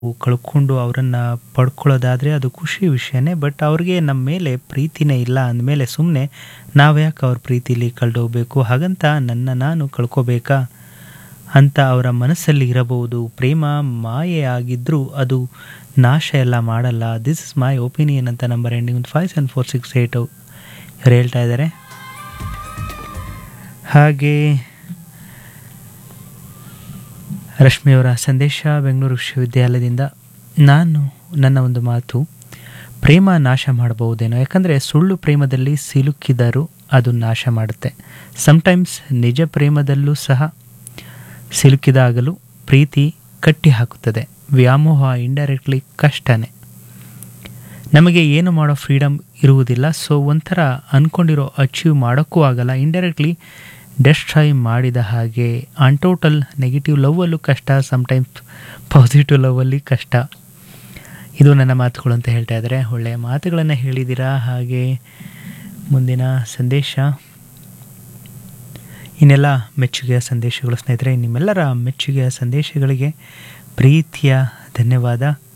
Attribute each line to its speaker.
Speaker 1: ಕಳ್ಕೊಂಡು ಅವರನ್ನು ಪಡ್ಕೊಳ್ಳೋದಾದರೆ ಅದು ಖುಷಿ ವಿಷಯನೇ ಬಟ್ ಅವ್ರಿಗೆ ನಮ್ಮ ಮೇಲೆ ಪ್ರೀತಿನೇ ಇಲ್ಲ ಅಂದಮೇಲೆ ಸುಮ್ಮನೆ ನಾವ್ಯಾಕೆ ಅವ್ರ ಪ್ರೀತಿಲಿ ಕಳೆದೋಗ್ಬೇಕು ಹಾಗಂತ ನನ್ನ ನಾನು ಕಳ್ಕೊಬೇಕಾ ಅಂತ ಅವರ ಮನಸ್ಸಲ್ಲಿ ಇರಬಹುದು ಪ್ರೇಮ ಮಾಯೆ ಆಗಿದ್ದರೂ ಅದು ನಾಶ ಎಲ್ಲ ಮಾಡಲ್ಲ ದಿಸ್ ಇಸ್ ಮೈ ಒಪಿನಿಯನ್ ಅಂತ ನಂಬರ್ ಎಂಡಿಂಗ್ ಒಂದು five seven four six eight ಇವ್ರು ಹೇಳ್ತಾ ಇದ್ದಾರೆ ಹಾಗೆ ರಶ್ಮಿಯವರ ಸಂದೇಶ ಬೆಂಗಳೂರು ವಿಶ್ವವಿದ್ಯಾಲಯದಿಂದ ನಾನು ನನ್ನ ಒಂದು ಮಾತು ಪ್ರೇಮ ನಾಶ ಮಾಡಬಹುದೇನೋ ಯಾಕಂದರೆ ಸುಳ್ಳು ಪ್ರೇಮದಲ್ಲಿ ಸಿಲುಕಿದರೂ ಅದು ನಾಶ ಮಾಡುತ್ತೆ ಸಮ್ಟೈಮ್ಸ್ ನಿಜ ಪ್ರೇಮದಲ್ಲೂ ಸಹ ಸಿಲುಕಿದಾಗಲೂ ಪ್ರೀತಿ ಕಟ್ಟಿ ಹಾಕುತ್ತದೆ ವ್ಯಾಮೋಹ ಇಂಡೈರೆಕ್ಟ್ಲಿ ಕಷ್ಟನೇ ನಮಗೆ ಏನು ಮಾಡೋ ಫ್ರೀಡಮ್ ಇರುವುದಿಲ್ಲ ಸೊ ಒಂಥರ ಅಂದ್ಕೊಂಡಿರೋ ಅಚೀವ್ ಮಾಡೋಕ್ಕೂ ಆಗಲ್ಲ ಇಂಡೈರೆಕ್ಟ್ಲಿ ಡೆಸ್ಟ್ರಾಯ್ ಮಾಡಿದ ಹಾಗೆ ಆನ್ ಟೋಟಲ್ ನೆಗೆಟಿವ್ ಲವ್ವಲ್ಲೂ ಕಷ್ಟ ಸಮ್ಟೈಮ್ಸ್ ಪಾಸಿಟಿವ್ ಲವ್ವಲ್ಲಿ ಕಷ್ಟ ಇದು ನನ್ನ ಮಾತುಗಳು ಅಂತ ಹೇಳ್ತಾ ಇದ್ದಾರೆ ಒಳ್ಳೆಯ ಮಾತುಗಳನ್ನು ಹೇಳಿದ್ದೀರಾ ಹಾಗೆ ಮುಂದಿನ ಸಂದೇಶ ಇನ್ನೆಲ್ಲ ಮೆಚ್ಚುಗೆಯ ಸಂದೇಶಗಳು ಸ್ನೇಹಿತರೆ ನಿಮ್ಮೆಲ್ಲರ ಮೆಚ್ಚುಗೆಯ ಸಂದೇಶಗಳಿಗೆ ಪ್ರೀತಿಯ ಧನ್ಯವಾದ